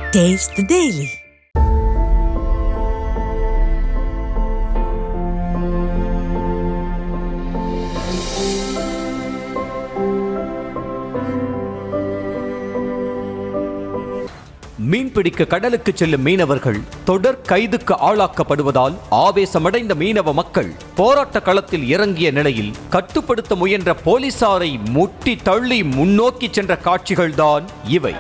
Taste the Daily. மீன்பிடிக்க கடலுக்கு செல்லும் மீனவர்கள் தொடர் கைதுக்கு ஆளாக்கப்படுவதால் ஆவேசமடைந்த மீனவ மக்கள் போராட்ட களத்தில் இறங்கிய நிலையில் கட்டுப்படுத்த முயன்ற போலீசாரை முட்டி தள்ளி முன்னோக்கி சென்ற காட்சிகள்தான் இவை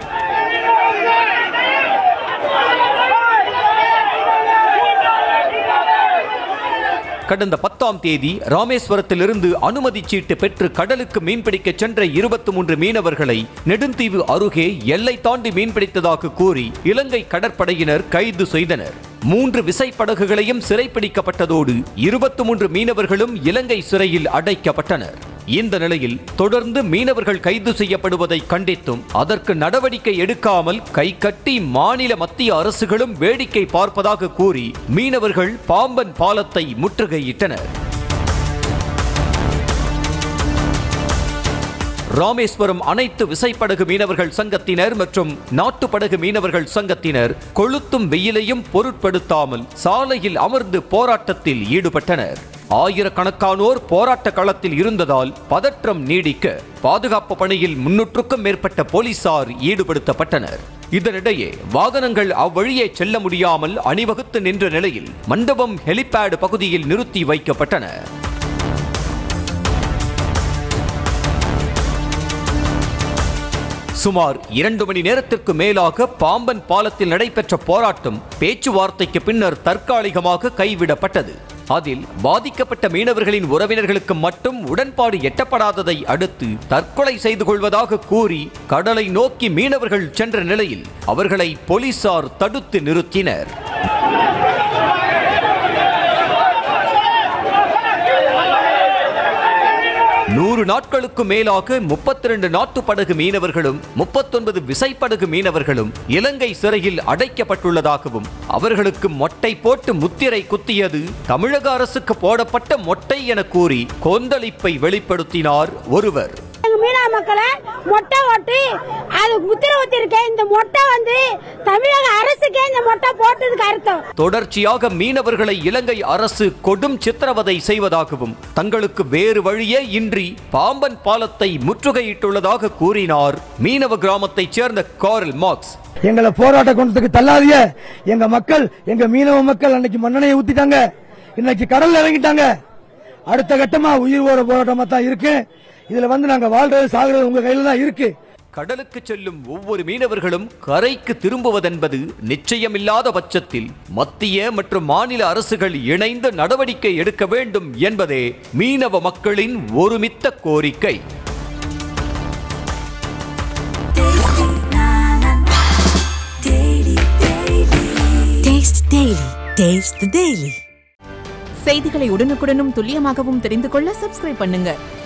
கடந்த பத்தாம் தேதி ராமேஸ்வரத்திலிருந்து அனுமதி சீட்டு பெற்று கடலுக்கு மீன்பிடிக்க சென்ற இருபத்தி மூன்று மீனவர்களை நெடுந்தீவு அருகே எல்லை தாண்டி மீன்பிடித்ததாக கூறி இலங்கை கடற்படையினர் கைது செய்தனர் மூன்று விசைப்படகுகளையும் சிறைப்பிடிக்கப்பட்டதோடு இருபத்தி மூன்று மீனவர்களும் இலங்கை சிறையில் அடைக்கப்பட்டனர் இந்த நிலையில் தொடர்ந்து மீனவர்கள் கைது செய்யப்படுவதை கண்டித்தும் அதற்கு நடவடிக்கை எடுக்காமல் கை கட்டி மாநில மத்திய அரசுகளும் வேடிக்கை பார்ப்பதாக கூறி மீனவர்கள் பாம்பன் பாலத்தை முற்றுகையிட்டனர் ராமேஸ்வரம் அனைத்து விசைப்படகு மீனவர்கள் சங்கத்தினர் மற்றும் நாட்டுப்படகு மீனவர்கள் சங்கத்தினர் கொளுத்தும் வெயிலையும் பொருட்படுத்தாமல் சாலையில் அமர்ந்து போராட்டத்தில் ஈடுபட்டனர் ஆயிரக்கணக்கானோர் போராட்ட களத்தில் இருந்ததால் பதற்றம் நீடிக்க பாதுகாப்பு பணியில் முன்னூற்றுக்கும் மேற்பட்ட போலீசார் ஈடுபடுத்தப்பட்டனர் இதனிடையே வாகனங்கள் அவ்வழியே செல்ல முடியாமல் அணிவகுத்து நின்ற நிலையில் மண்டபம் ஹெலிபேட் பகுதியில் நிறுத்தி வைக்கப்பட்டன சுமார் இரண்டு மணி நேரத்திற்கு மேலாக பாம்பன் பாலத்தில் நடைபெற்ற போராட்டம் பேச்சுவார்த்தைக்கு பின்னர் தற்காலிகமாக கைவிடப்பட்டது அதில் பாதிக்கப்பட்ட மீனவர்களின் உறவினர்களுக்கு மட்டும் உடன்பாடு எட்டப்படாததை அடுத்து தற்கொலை செய்து கொள்வதாக கூறி கடலை நோக்கி மீனவர்கள் சென்ற நிலையில் அவர்களை போலீசார் தடுத்து நிறுத்தினர் நூறு நாட்களுக்கு மேலாக முப்பத்தி ரெண்டு நாட்டு படகு மீனவர்களும் முப்பத்தொன்பது விசைப்படகு மீனவர்களும் இலங்கை சிறையில் அடைக்கப்பட்டுள்ளதாகவும் அவர்களுக்கு மொட்டை போட்டு முத்திரை குத்தியது தமிழக அரசுக்கு போடப்பட்ட மொட்டை என கூறி கொந்தளிப்பை வெளிப்படுத்தினார் ஒருவர் எங்க மீனா மக்களை மொட்டை ஓட்டி அது முத்திரை ஒத்திருக்கேன் இந்த மொட்டை வந்து தமிழக அரசுக்கே இந்த மொட்டை போட்டதுக்கு அர்த்தம் தொடர்ச்சியாக மீனவர்களை இலங்கை அரசு கொடும் சித்திரவதை செய்வதாகவும் தங்களுக்கு வேறு வழியே இன்றி பாம்பன் பாலத்தை முற்றுகையிட்டுள்ளதாக கூறினார் மீனவ கிராமத்தைச் சேர்ந்த கார்ல் மார்க்ஸ் எங்களை போராட்ட குணத்துக்கு தள்ளாதிய எங்க மக்கள் எங்க மீனவ மக்கள் அன்னைக்கு மண்ணெண்ணையை ஊத்திட்டாங்க இன்னைக்கு கடல்ல இறங்கிட்டாங்க அடுத்த கட்டமா உயிர் ஓர போராட்டமா தான் இருக்கு இதுல வந்து நாங்க வாழ்றது சாகுறது உங்க கையில தான் இருக்கு கடலுக்கு செல்லும் ஒவ்வொரு மீனவர்களும் கரைக்கு திரும்புவதென்பது நிச்சயமில்லாத பட்சத்தில் மத்திய மற்றும் மாநில அரசுகள் இணைந்து நடவடிக்கை எடுக்க வேண்டும் என்பதே மீனவ மக்களின் ஒருமித்த கோரிக்கை Taste Daily. Taste the Daily. செய்திகளை உடனுக்குடனும் துல்லியமாகவும் தெரிந்து கொள்ள சப்ஸ்கிரைப் பண்ணுங்க